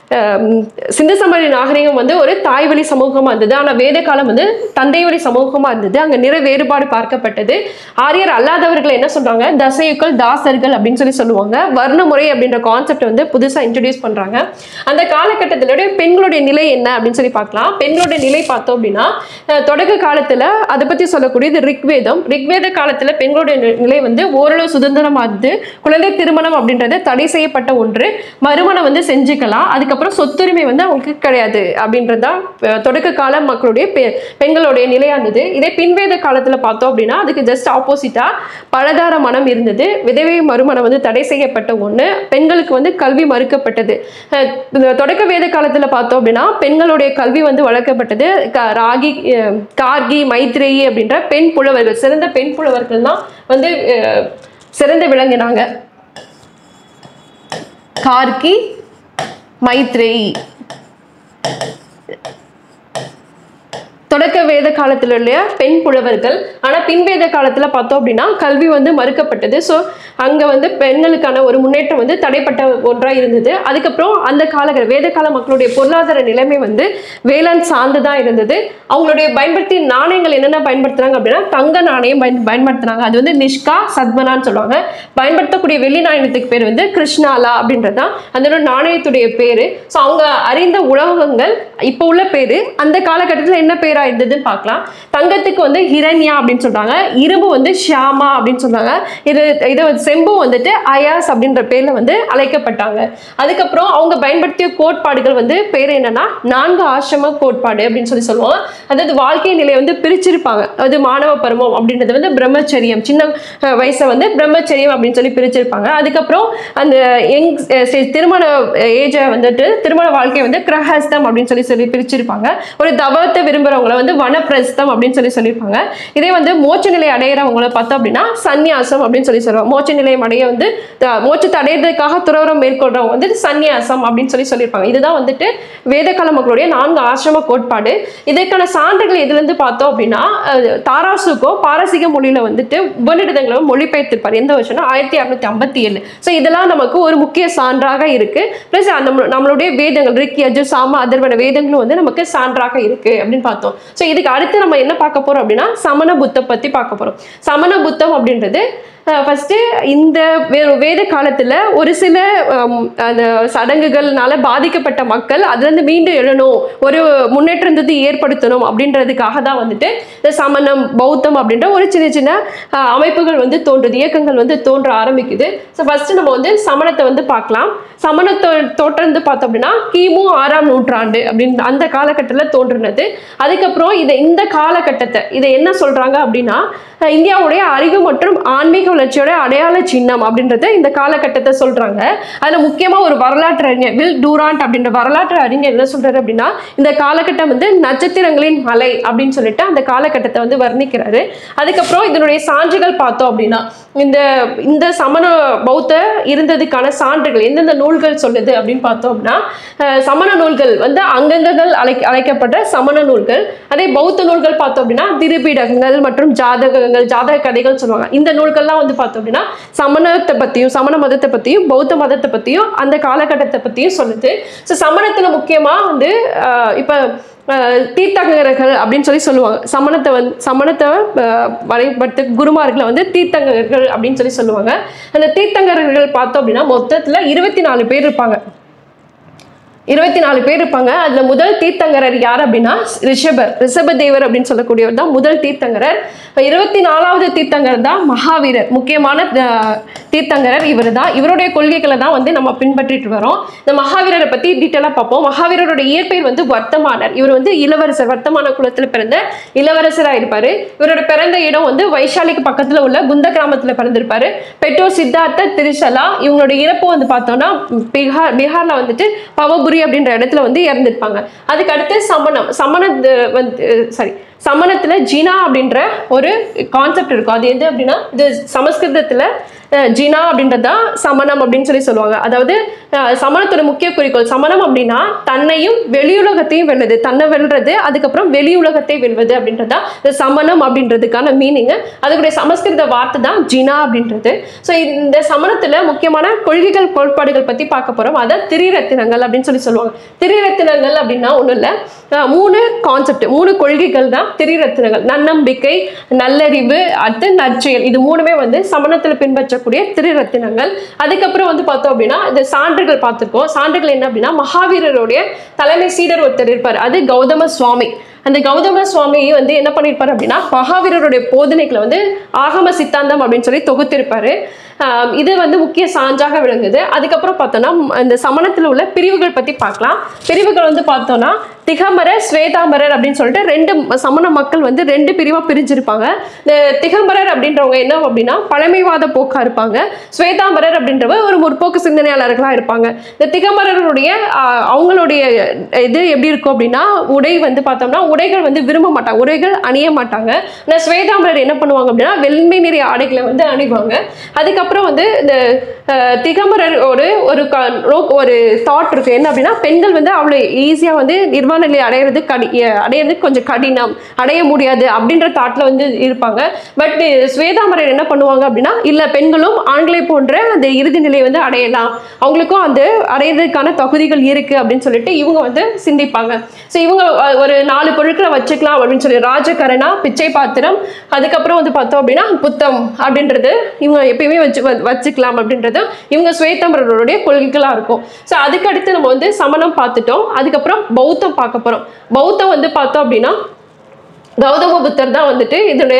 அஹ், சிந்து சமவெளி நாகரிகம் வந்து ஒரு தாய் வழி சமூகமா இருந்தது ஆனா வேத காலம் வந்து தந்தை வழி சமூகமா இருந்தது அங்க நிற வேறுபாடு பார்க்கப்பட்டது ஆரியர் அல்லாதவர்கள் என்ன சொல்றாங்க தசையுக்கள் தாசர்கள் அப்படின்னு சொல்லி சொல்லுவாங்க வர்ண முறை அப்படின்ற கான்செப்ட் வந்து புதுசா இன்ட்ரடியூஸ் பண்றாங்க அந்த காலகட்டத்திலுடைய பெண்களுடைய நிலை என்ன அப்படின்னு சொல்லி பார்க்கலாம் பெண்களுடைய நிலை பார்த்தோம் அப்படின்னா அஹ், தொடக்க காலத்துல அதை பத்தி சொல்லக்கூடியது ரிக்வேதம் ரிக்வேத காலத்துல பெண்களுடைய நி- நிலை வந்து ஓரளவு சுதந்திரமா இருந்து குழந்தை திருமணம் அப்படின்றது தடை செய்யப்பட்ட ஒன்று மறுமணம் வந்து செஞ்சுக்கலாம் அதுக்கப்புறம் சொத்துரிமை வந்து அவங்களுக்கு கிடையாது அப்படின்றது தான் அஹ், தொடக்க கால மக்களுடைய பெ- பெண்களுடைய நிலையா இருந்தது இதே பின்வேத காலத்துல பார்த்தோம் அப்படின்னா அதுக்கு ஜஸ்ட் ஆப்போசிட்டா பலதார மனம் இருந்தது விதவை மறுமணம் வந்து தடை செய்யப்பட்ட ஒண்ணு பெண்களுக்கு வந்து கல்வி மறுக்கப்பட்டது அஹ், இந்த தொடக்க வேத காலத்துல பார்த்தோம் அப்படின்னா பெண்களுடைய கல்வி வந்து வளர்க்கப்பட்டது க- ராகி அஹ், கார்கி மைத்ரேயி அப்படின்ற பெண் புலவர்கள் சிறந்த பெண் புலவர்கள் தான் வந்து அஹ், சிறந்து விளங்கினாங்க கார்கி மைத்ரேயி தொடக்க வேத காலத்தில் உள்ள பெண் புலவர்கள் ஆனால் பின்வேத காலத்தில் பார்த்தோம் அப்படின்னா கல்வி வந்து மறுக்கப்பட்டது ஸோ அங்கே வந்து பெண்களுக்கான ஒரு முன்னேற்றம் வந்து தடைப்பட்ட ஒன்றாக இருந்தது அதுக்கப்புறம் அந்த கால வேத கால மக்களுடைய பொருளாதார நிலைமை வந்து வேளாண் சார்ந்து தான் இருந்தது அவங்களுடைய பயன்படுத்தி நாணயங்கள் என்னென்ன பயன்படுத்துறாங்க அப்படின்னா தங்க நாணயம் பயன் பயன்படுத்துனாங்க அது வந்து நிஷ்கா சத்மனான்னு சொல்லுவாங்க பயன்படுத்தக்கூடிய வெள்ளி நாணயத்துக்கு பேர் வந்து கிருஷ்ணாலா அப்படின்றது தான் அதோட நாணயத்துடைய பேர் ஸோ அவங்க அறிந்த உலகங்கள் இப்போ உள்ள பேர் அந்த காலகட்டத்தில் என்ன பேரா இருந்ததுன்னு பார்க்கலாம் தங்கத்துக்கு வந்து ஹிரண்யா அப்படின்னு சொல்றாங்க இரும்பு வந்து ஷியாமா அப்படின்னு சொல்றாங்க இது இது வந்து செம்பு வந்துட்டு அயாஸ் அப்படின்ற பேர்ல வந்து அழைக்கப்பட்டாங்க அதுக்கப்புறம் அவங்க பயன்படுத்திய கோட்பாடுகள் வந்து பேர் என்னன்னா நான்கு ஆசிரம கோட்பாடு அப்படின்னு சொல்லி சொல்லுவோம் அதாவது வாழ்க்கை நிலையை வந்து பிரிச்சிருப்பாங்க அது மாணவ பருவம் அப்படின்றது வந்து பிரம்மச்சரியம் சின்ன அஹ், வயசை வந்து பிரம்மச்சரியம் அப்படின்னு சொல்லி பிரிச்சிருப்பாங்க அதுக்கப்புறம் அந்த யங் ஸ்டேஜ் திருமண ஏஜை வந்துட்டு திருமண வாழ்க்கையை வந்து கிரகஸ்தம் அப்படின்னு சொல்லி சொல்லி பிரிச்சிருப்பாங்க ஒரு தவத்தை விரும்புறவங்கள வந்து வனப்பிரஸ்தம் அப்படின்னு சொல்லி சொல்லியிருப்பாங்க இதே வந்து மோட்ச நிலை அடையிறவங்கள பார்த்தோம் அப்படின்னா சந்நியாசம் அப்படின்னு சொல்லி சொல்லுவாங்க மோட்ச நிலையம் அடைய வந்து த- மோட்சத்தை அடையிறதுக்காக துறவரம் மேற்கொள்றவங்க வந்து சந்நியாசம் அப்படின்னு சொல்லி சொல்லியிருப்பாங்க இதுதான் வந்துட்டு வேதகால மக்களுடைய நான்கு ஆசிரம கோட்பாடு இதற்கான சான்றுகள் எதுல இருந்து பார்த்தோம் அப்படின்னா அஹ், தாராசுகோ பாரசீக மொழியில வந்துட்டு உபநிடதங்களை மொழிபெயர்த்திருப்பார் எந்த வருஷம்னா ஆயிரத்தி அறுநூத்தி ஐம்பத்தி ஏழு ஸோ இதெல்லாம் நமக்கு ஒரு முக்கிய சான்றாக இருக்கு ப்ளஸ் நம்ம நம்மளுடைய வேதங்கள் ரிக் யஜு சாம அதர்வன வேதங்களும் வந்து நமக்கு சான்றாக இருக்கு அப்படின்னு பார்த்தோம் ஸோ இதுக்கு அடுத்து நம்ம என்ன பார்க்க போறோம் அப்படின்னா சமண புத்தம் பத்தி பார்க்க போறோம் சமண புத்தம் அப்படின்றது ஃபஸ்ட்டு இந்த வே வேத காலத்தில் ஒரு சில ஹம், அந்த சடங்குகள்னால பாதிக்கப்பட்ட மக்கள் அதுலேருந்து மீண்டு எழணும் ஒரு முன்னேற்றத்தை ஏற்படுத்தணும் அப்படின்றதுக்காக தான் வந்துட்டு இந்த சமணம் பௌத்தம் அப்படின்ற ஒரு சின்ன சின்ன அஹ், அமைப்புகள் வந்து தோன்றுது இயக்கங்கள் வந்து தோன்ற ஆரம்பிக்குது ஸோ ஃபஸ்ட்டு நம்ம வந்து சமணத்தை வந்து பார்க்கலாம் சமணத்தோ தோற்றந்து பார்த்தோம் அப்படின்னா கிமு ஆறாம் நூற்றாண்டு அப்படின்னு அந்த காலகட்டத்தில் தோன்றுனது அதுக்கப்புறம் இதை இந்த காலகட்டத்தை இதை என்ன சொல்றாங்க அப்படின்னா அஹ், இந்தியாவுடைய அறிவு மற்றும் ஆன்மீக வளர்ச்சியோட அடையாள சின்னம் அப்படின்றத இந்த காலகட்டத்தை சொல்றாங்க அதுல முக்கியமா ஒரு வரலாற்று அறிஞர் வில் டூராண்ட் அப்படின்ற வரலாற்று அறிஞர் என்ன சொல்றாரு அப்படின்னா இந்த காலகட்டம் வந்து நட்சத்திரங்களின் மலை அப்படின்னு சொல்லிட்டு அந்த காலகட்டத்தை வந்து வர்ணிக்கிறாரு அதுக்கப்புறம் இதனுடைய சான்றுகள் பார்த்தோம் அப்படின்னா இந்த இந்த சமண பௌத்த இருந்ததுக்கான சான்றுகள் எந்தெந்த நூல்கள் சொல்லுது அப்படின்னு பார்த்தோம் அப்படின்னா அஹ், சமண நூல்கள் வந்து அங்கங்கங்கள் அழை அழைக்கப்பட்ட சமண நூல்கள் அதே பௌத்த நூல்கள் பார்த்தோம் அப்படின்னா திரிபீடகங்கள் மற்றும் ஜாதகங்கள் ஜாதக கதைகள் சொல்லுவாங்க இந்த நூல்கள்லாம் வந்து பார்த்தோம் அப்படின்னா சமணத்தை பற்றியும் சமண மதத்தை பற்றியும் பௌத்த மதத்தை பற்றியும் அந்த காலகட்டத்தை பற்றியும் சொல்லுது ஸோ சமணத்தில் முக்கியமாக வந்து இப்போ தீர்த்தங்கரர்கள் அப்படின்னு சொல்லி சொல்லுவாங்க சமணத்தை வந்து சமணத்தை அஹ், வரைபடுத்த குருமார்களை வந்து தீர்த்தங்கரர்கள் அப்படின்னு சொல்லி சொல்லுவாங்க அந்த தீர்த்தங்கரர்கள் பார்த்தோம் அப்படின்னா மொத்தத்தில் இருபத்தி நாலு பேர் இருப்பாங்க இருபத்தி நாலு பேர் இருப்பாங்க அதுல முதல் தீர்த்தங்கரர் யார் அப்படின்னா ரிஷபர் ரிஷபதேவர் அப்படின்னு சொல்லக்கூடியவர் தான் முதல் தீர்த்தங்கரர் இப்ப இருபத்தி நாலாவது தீர்த்தங்கரர் தான் மகாவீரர் முக்கியமான அஹ், தீர்த்தங்கரர் இவர் தான் இவருடைய கொள்கைகளை தான் வந்து நம்ம பின்பற்றிட்டு வரோம் இந்த மகாவீரரை பத்தி டீட்டெயிலாக பார்ப்போம் மகாவீரரோட இயற்பெயர் வந்து வர்த்தமானர் இவர் வந்து இளவரசர் வர்த்தமான குலத்துல பிறந்த இளவரசராக இருப்பாரு இவரோட பிறந்த இடம் வந்து வைஷாலிக்கு பக்கத்துல உள்ள குந்த கிராமத்துல பிறந்திருப்பாரு பெற்றோர் சித்தார்த்த திரிசலா இவங்களோட இறப்பு வந்து பார்த்தோம்னா பீகார் பீகார்ல வந்துட்டு பவபுரி அப்படின்ற இடத்துல வந்து இறந்துருப்பாங்க அதுக்கு அடுத்து சமணம் சமண வந்து சாரி சமணத்துல ஜினா அப்படின்ற ஒரு கான்செப்ட் இருக்கும் அது எது அப்படின்னா இது சமஸ்கிருதத்துல அஹ், ஜினா அப்படின்றது தான் சமணம் அப்படின்னு சொல்லி சொல்லுவாங்க அதாவது அஹ், சமணத்தோட முக்கிய குறிக்கோள் சமணம் அப்படின்னா தன்னையும் வெளியுலகத்தையும் வெல்லுது தன்னை வெல்றது அதுக்கப்புறம் வெளி உலகத்தை வெல்வது அப்படின்றது தான் இந்த சமணம் அப்படின்றதுக்கான மீனிங் அதுக்குடைய சமஸ்கிருத வார்த்தை தான் ஜினா அப்படின்றது ஸோ இந்த சமணத்துல முக்கியமான கொள்கைகள் கோட்பாடுகள் பத்தி பார்க்க போறோம் அதை திரிரத்தினங்கள் அப்படின்னு சொல்லி சொல்லுவாங்க திரிரத்தினங்கள் அப்படின்னா ஒன்றும் இல்லை மூணு கான்செப்ட் மூணு கொள்கைகள் தான் திரிரத்தினங்கள் நன்னம்பிக்கை நல்லறிவு அடுத்து நற்செயல் இது மூணுமே வந்து சமணத்தில் பின்பற்றக்கூடிய திரிரத்தினங்கள் அதுக்கப்புறம் வந்து பார்த்தோம் அப்படின்னா இந்த சான்றுகள் பார்த்துருக்கோம் சான்றுகள் என்ன அப்படின்னா மகாவீரருடைய தலைமை சீடர் ஒருத்தர் இருப்பார் அது கௌதம சுவாமி அந்த கௌதம சுவாமி வந்து என்ன பண்ணியிருப்பார் அப்படின்னா மகாவீரருடைய போதனைகளை வந்து ஆகம சித்தாந்தம் அப்படின்னு சொல்லி தொகுத்திருப்பாரு ஆஹ் இது வந்து முக்கிய சான்றாக விளங்குது அதுக்கப்புறம் பார்த்தோம்னா இந்த சமணத்தில் உள்ள பிரிவுகள் பற்றி பார்க்கலாம் பிரிவுகள் வந்து பார்த்தோம்னா திகம்பரர் ஸ்வேதாம்பரர் அப்படின்னு சொல்லிட்டு ரெண்டு ம- சமண மக்கள் வந்து ரெண்டு பிரிவாக பிரிஞ்சிருப்பாங்க இந்த திகம்பரர் அப்படின்றவங்க என்ன அப்படின்னா பழமைவாத போக்கா இருப்பாங்க ஸ்வேதாம்பரர் அப்படின்றவங்க ஒரு முற்போக்கு சிந்தனையாளர்களாக இருப்பாங்க இந்த திகம்பரருடைய ஆஹ், அவங்களுடைய இது எப்படி இருக்கும் அப்படின்னா உடை வந்து பார்த்தோம்னா உடைகள் வந்து விரும்ப மாட்டாங்க உடைகள் அணிய மாட்டாங்க ஆனால் ஸ்வேதாம்பரர் என்ன பண்ணுவாங்க அப்படின்னா வெண்மை நிற ஆடைகளை வந்து அணிவாங்க அதுக்கப்புறம் வந்து இந்த அஹ், திகம்பரர் ஒரு ஒரு க- நோக்- ஒரு தாட் இருக்கு என்ன அப்படின்னா பெண்கள் வந்து அவ்வளோ ஈஸியாக வந்து நிர்வாண நிலை அடையிறது கடி அஹ், அடையிறது கொஞ்சம் கடினம் அடைய முடியாது அப்படின்ற தாட்டில் வந்து இருப்பாங்க பட் ஸ்வேதாம்பரர் என்ன பண்ணுவாங்க அப்படின்னா இல்லை பெண்களும் ஆண்களை போன்ற அந்த இறுதி நிலையை வந்து அடையலாம் அவங்களுக்கும் அந்த அடையிறதுக்கான தகுதிகள் இருக்கு அப்படின்னு சொல்லிட்டு இவங்க வந்து சிந்திப்பாங்க ஸோ இவங்க அஹ், ஒரு நாலு பொருட்களை வச்சுக்கலாம் அப்படின்னு சொல்லி ராஜகரணா பிச்சை பாத்திரம் அதுக்கப்புறம் வந்து பார்த்தோம் அப்படின்னா புத்தம் அப்படின்றது இவங்க எப்பயுமே வச்சு வ- வச்சுக்கலாம் அப்படின்றது இவங்க ஸ்வேதம்பரருடைய கொள்கைகளாக இருக்கும் ஸோ அதுக்கடுத்து நம்ம வந்து சமணம் பார்த்துட்டோம் அதுக்கப்புறம் பௌத்தம் பார்க்க போகிறோம் பௌத்தம் வந்து பார்த்தோம் அப்படின்னா கௌதம புத்தர் தான் வந்துட்டு இதனுடைய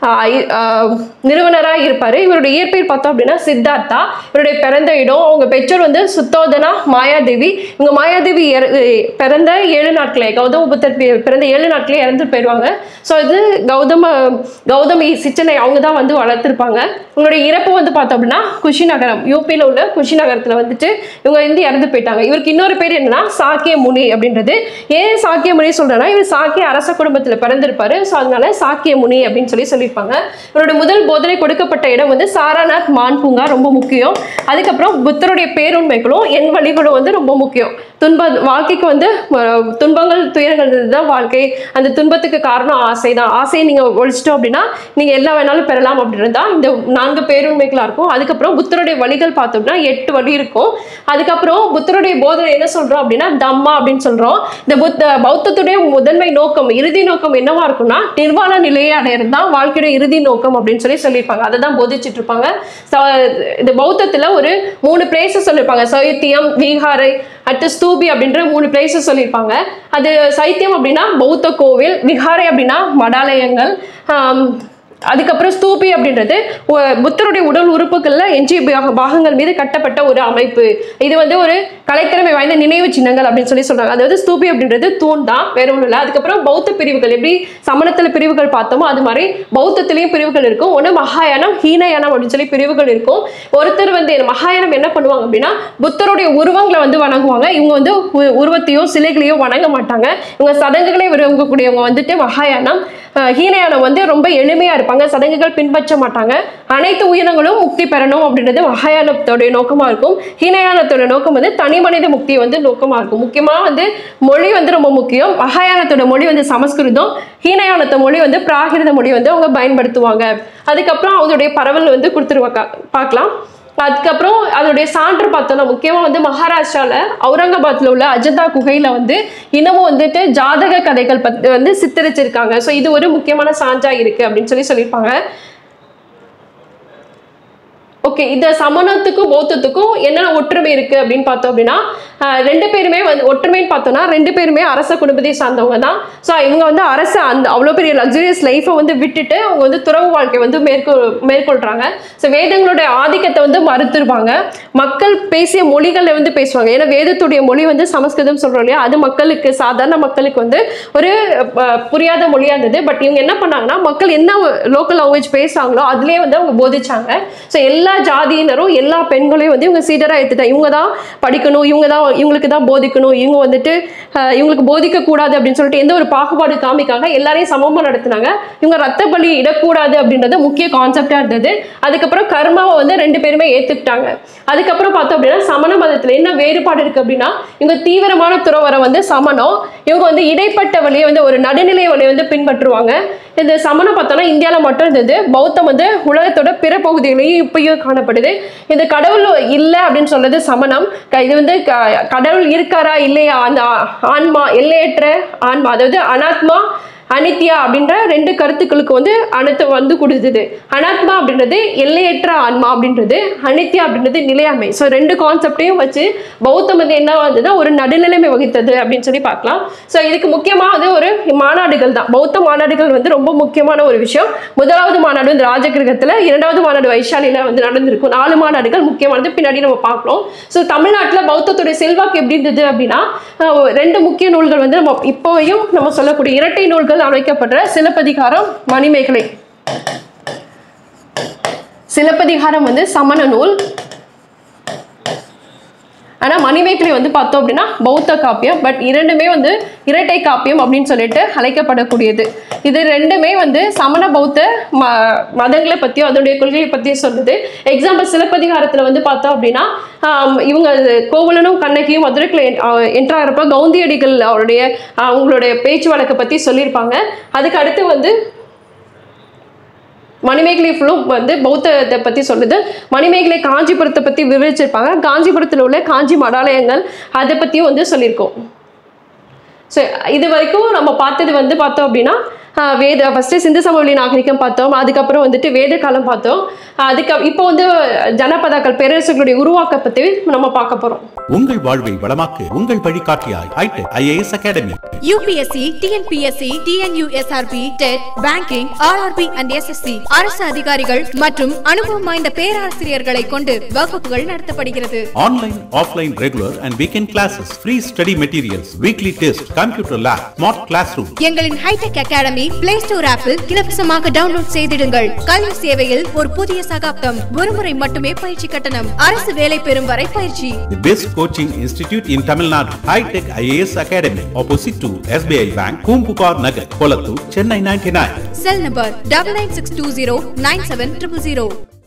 நிறுவனராக இருப்பார் இவருடைய இயற்பெயர் பார்த்தோம் அப்படின்னா சித்தார்த்தா இவருடைய பிறந்த இடம் அவங்க பெற்றோர் வந்து சுத்தோதனா மாயாதேவி இவங்க மாயாதேவி இற- பிறந்த ஏழு நாட்களே கௌதம புத்தர் பி- பிறந்த ஏழு நாட்களே இறந்து போயிடுவாங்க ஸோ இது கௌதம கௌதமி சிச்சனை அவங்க தான் வந்து வளர்த்துருப்பாங்க இவங்களுடைய இறப்பு வந்து பார்த்தோம் அப்படின்னா குஷிநகரம் யூபியில் உள்ள குஷிநகரத்தில் வந்துட்டு இவங்க வந்து இறந்து போயிட்டாங்க இவருக்கு இன்னொரு பேர் என்னன்னா சாக்கிய முனி அப்படின்றது ஏன் சாக்கிய முனி சொல்றேன்னா இவர் சாக்கிய அரச குடும்பத்தில் பிறந்திருப்பாரு ஸோ அதனால சாக்கிய முனி அப்படின்னு சொல்லி சொல்லியிருப்பாங்க இவருடைய முதல் போதனை கொடுக்கப்பட்ட இடம் வந்து சாராநாத் மான் பூங்கா ரொம்ப முக்கியம் அதுக்கப்புறம் புத்தருடைய பேருண்மைகளும் என் வழிகளும் வந்து ரொம்ப முக்கியம் துன்ப வாழ்க்கைக்கு வந்து அஹ், துன்பங்கள் துயரங்கள் தான் வாழ்க்கை அந்த துன்பத்துக்கு காரணம் ஆசை தான் ஆசையை நீங்கள் ஒழிச்சிட்டோம் அப்படின்னா நீங்கள் எல்லா வேணாலும் பெறலாம் அப்படின்றது தான் இந்த நான்கு பேருண்மைகளாக இருக்கும் அதுக்கப்புறம் புத்தருடைய வழிகள் பார்த்தோம்னா எட்டு வழி இருக்கும் அதுக்கப்புறம் புத்தருடைய போதனை என்ன சொல்கிறோம் அப்படின்னா தம்மா அப்படின்னு சொல்கிறோம் இந்த புத்த பௌத்தத்துடைய முதன்மை நோக்கம் இறுதி நோக்கம் என்னவா இருக்கும்னா நிர்வாண நிலையை அடையிறது தான் வாழ்க்கையோட இறுதி நோக்கம் அப்படின்னு சொல்லி சொல்லியிருப்பாங்க அதை தான் போதிச்சுட்டு இருப்பாங்க ச- இந்த பௌத்தத்தில் ஒரு மூணு பிளேசஸ் சொல்லியிருப்பாங்க சைத்தியம் வீகாரை அடுத்து ஸ்தூபி அப்படின்ற மூணு பிளேசஸ் சொல்லியிருப்பாங்க அது சைத்தியம் அப்படின்னா பௌத்த கோவில் விகாரை அப்படின்னா மடாலயங்கள் ஆம், அதுக்கப்புறம் ஸ்தூபி அப்படின்றது ஒ- புத்தருடைய உடல் உறுப்புகள்ல எஞ்சிய பாக- பாகங்கள் மீது கட்டப்பட்ட ஒரு அமைப்பு இது வந்து ஒரு கலைத்திறமை வாய்ந்த நினைவு சின்னங்கள் அப்படின்னு சொல்லி சொல்றாங்க அதாவது ஸ்தூபி அப்படின்றது தூண் தான் வேற ஒன்றும் இல்லை அதுக்கப்புறம் பௌத்த பிரிவுகள் எப்படி சமணத்துல பிரிவுகள் பார்த்தோமோ அது மாதிரி பௌத்தத்திலையும் பிரிவுகள் இருக்கும் ஒன்று மகாயானம் ஹீனயானம் அப்படின்னு சொல்லி பிரிவுகள் இருக்கும் ஒருத்தர் வந்து மகாயானம் என்ன பண்ணுவாங்க அப்படின்னா புத்தருடைய உருவங்களை வந்து வணங்குவாங்க இவங்க வந்து உ- உருவத்தையோ சிலைகளையோ வணங்க மாட்டாங்க இவங்க சடங்குகளை விரும்பக்கூடியவங்க வந்துட்டு மகாயானம் அஹ், ஹீனயானம் வந்து ரொம்ப எளிமையா இருப்பாங்க சடங்குகள் பின்பற்ற மாட்டாங்க அனைத்து உயிரினங்களும் முக்தி பெறணும் அப்படின்றது மகாயானத்தோடைய நோக்கமா இருக்கும் ஹீனயானத்தோட நோக்கம் வந்து தனி மனித முக்தி வந்து நோக்கமா இருக்கும் முக்கியமா வந்து மொழி வந்து ரொம்ப முக்கியம் மகாயானத்தோட மொழி வந்து சமஸ்கிருதம் ஹீனயானத்த மொழி வந்து பிராகிருத மொழி வந்து அவங்க பயன்படுத்துவாங்க அதுக்கப்புறம் அவங்களுடைய பரவல் வந்து கொடுத்துருவாங்க பார்க்கலாம் அதுக்கப்புறம் அதோடைய சான்று பார்த்தோம்னா முக்கியமாக வந்து மகாராஷ்டிராவில் அவுரங்காபாத்தில் உள்ள அஜந்தா குகையில் வந்து இன்னமும் வந்துட்டு ஜாதக கதைகள் பற்றி வந்து சித்தரிச்சிருக்காங்க ஸோ இது ஒரு முக்கியமான சான்றா இருக்குது அப்படின்னு சொல்லி சொல்லியிருப்பாங்க ஓகே இந்த சமணத்துக்கும் பௌத்தத்துக்கும் என்ன ஒற்றுமை இருக்கு அப்படின்னு பார்த்தோம் அப்படின்னா ஆஹ், ரெண்டு பேருமே வந்து ஒற்றுமைன்னு பார்த்தோம்னா ரெண்டு பேருமே அரச குடும்பத்தை சார்ந்தவங்க தான் ஸோ இவங்க வந்து அரச அந்த அவ்வளோ பெரிய லக்ஸரியஸ் லைஃப்பை வந்து விட்டுட்டு அவங்க வந்து துறவு வாழ்க்கை வந்து மேற்கொள் மேற்கொள்றாங்க ஸோ வேதங்களுடைய ஆதிக்கத்தை வந்து மறுத்துருவாங்க மக்கள் பேசிய மொழிகளை வந்து பேசுவாங்க ஏன்னா வேதத்துடைய மொழி வந்து சமஸ்கிருதம் சொல்றோம் இல்லையா அது மக்களுக்கு சாதாரண மக்களுக்கு வந்து ஒரு அஹ், புரியாத மொழியா இருந்தது பட் இவங்க என்ன பண்ணாங்கன்னா மக்கள் என்ன லோக்கல் லாங்குவேஜ் பேசுறாங்களோ அதுலேயே வந்து அவங்க போதிச்சாங்க ஸோ எல்லா எல்லா ஜாதியினரும் எல்லா பெண்களையும் வந்து இவங்க சீடரா எடுத்துட்டாங்க இவங்க தான் படிக்கணும் இவங்க தான் இவங்களுக்கு தான் போதிக்கணும் இவங்க வந்துட்டு அஹ், இவங்களுக்கு போதிக்க கூடாது அப்படின்னு சொல்லிட்டு எந்த ஒரு பாகுபாடு காமிக்காங்க எல்லாரையும் சமமா நடத்துனாங்க இவங்க ரத்த பலி இடக்கூடாது அப்படின்றது முக்கிய கான்செப்டா இருந்தது அதுக்கப்புறம் கர்மாவை வந்து ரெண்டு பேருமே ஏத்துக்கிட்டாங்க அதுக்கப்புறம் பார்த்தோம் அப்படின்னா சமண மதத்துல என்ன வேறுபாடு இருக்கு அப்படின்னா இவங்க தீவிரமான துறவரம் வந்து சமணம் இவங்க வந்து இடைப்பட்ட வழியை வந்து ஒரு நடுநிலை வழியை வந்து பின்பற்றுவாங்க இந்த சமணம் பார்த்தோம்னா இந்தியாவில் மட்டும் இருந்தது பௌத்தம் வந்து உலகத்தோட பிற பகுதிகளையும் இப்பயும் காணப்படுது இந்த கடவுள் இல்லை அப்படின்னு சொல்றது சமணம் க- இது வந்து க- கடவுள் இருக்காரா இல்லையா அந்த ஆ- ஆன்மா எல்லையற்ற ஆன்மா அதாவது அனாத்மா அனித்யா அப்படின்ற ரெண்டு கருத்துக்களுக்கு வந்து அனைத்து வந்து கொடுத்தது அனாத்மா அப்படின்றது எல்லையற்ற ஆன்மா அப்படின்றது அனித்யா அப்படின்றது நிலையாமை ஸோ ரெண்டு கான்செப்டையும் வச்சு பௌத்தம் வந்து என்ன வந்ததுன்னா ஒரு நடுநிலைமை வகித்தது அப்படின்னு சொல்லி பார்க்கலாம் ஸோ இதுக்கு முக்கியமாக வந்து ஒரு மாநாடுகள் தான் பௌத்த மாநாடுகள் வந்து ரொம்ப முக்கியமான ஒரு விஷயம் முதலாவது மாநாடு வந்து ராஜகிரகத்தில் இரண்டாவது மாநாடு வைஷாலியில் வந்து நடந்திருக்கும் நாலு மாநாடுகள் முக்கியமானது பின்னாடி நம்ம பார்க்கலாம் ஸோ தமிழ்நாட்டில் பௌத்தத்துடைய செல்வாக்கு எப்படி இருந்தது அப்படின்னா அஹ், ரெண்டு முக்கிய நூல்கள் வந்து நம்ம இப்போவையும் நம்ம சொல்லக்கூடிய இரட்டை நூல்கள் அமைக்கப்படுற சிலப்பதிகாரம் மணிமேகலை சிலப்பதிகாரம் வந்து சமண நூல் ஆனா மணிமேகலை வந்து பார்த்தோம் அப்படின்னா பௌத்த காப்பியம் பட் இரண்டுமே வந்து இரட்டை காப்பியம் அப்படின்னு சொல்லிட்டு அழைக்கப்படக்கூடியது இது ரெண்டுமே வந்து சமண பௌத்த ம மதங்களை பற்றியும் அதனுடைய கொள்கையை பற்றியும் சொல்லுது எக்ஸாம்பிள் சிலப்பதிகாரத்தில் வந்து பார்த்தோம் அப்படின்னா ஆம், இவங்க அது கோவலனும் கண்ணகியும் மதுரைக்குள்ள என்ட்ராகிறப்ப கவுந்தியடிகள் அவருடைய அவங்களுடைய பேச்சு வழக்கை பற்றி சொல்லியிருப்பாங்க அதுக்கு அடுத்து வந்து மணிமேகலை ஃபுல்லும் வந்து பௌத்தத்தை பற்றி சொல்லுது மணிமேகலை காஞ்சிபுரத்தை பற்றி விவரிச்சிருப்பாங்க காஞ்சிபுரத்தில் உள்ள காஞ்சி மடாலயங்கள் அதை பற்றியும் வந்து சொல்லியிருக்கோம் ஸோ இது வரைக்கும் நம்ம பார்த்தது வந்து பார்த்தோம் அப்படின்னா ஆஹ், வேத ஃபஸ்ட்டு சிந்து சமவெளி நாகரிகம் பார்த்தோம் அதுக்கப்புறம் வந்துட்டு வேத காலம் பார்த்தோம் அதுக்கு இப்போ வந்து ஜனபதாக்கள் பேரரசுகளுடைய உருவாக்க பற்றி நம்ம பார்க்க போகிறோம்
உங்கள் வாழ்வை வளமாக்கு உங்கள் வழிகாட்டியாய் hitech IAS academy
UPSC TNPSC TNUSRB TET banking RRB and SSC அரசு அதிகாரிகள் மற்றும் அனுபவம் வாய்ந்த பேராசிரியர்களை கொண்டு வகுப்புகள் நடத்தப்படுகிறது
online offline regular and weekend classes free study materials weekly test computer lab smart class room
எங்களின் ஹைடெக் அகாடமி பிளே ஸ்டோர் ஆப்பில் இலவசமாக டவுன்லோட் செய்திடுங்கள் கல்வி சேவையில் ஒரு புதிய சகாப்தம் ஒருமுறை மட்டுமே பயிற்சி கட்டணம் அரசு வேலை பெறும் வரை பயிற்சி
The best coaching institute in Tamil Nadu, High Tech IAS Academy, opposite to SBI Bank, Kumpupar Nagar, Kolattur, Chennai 99.
Cell number double nine six two zero nine seven triple zero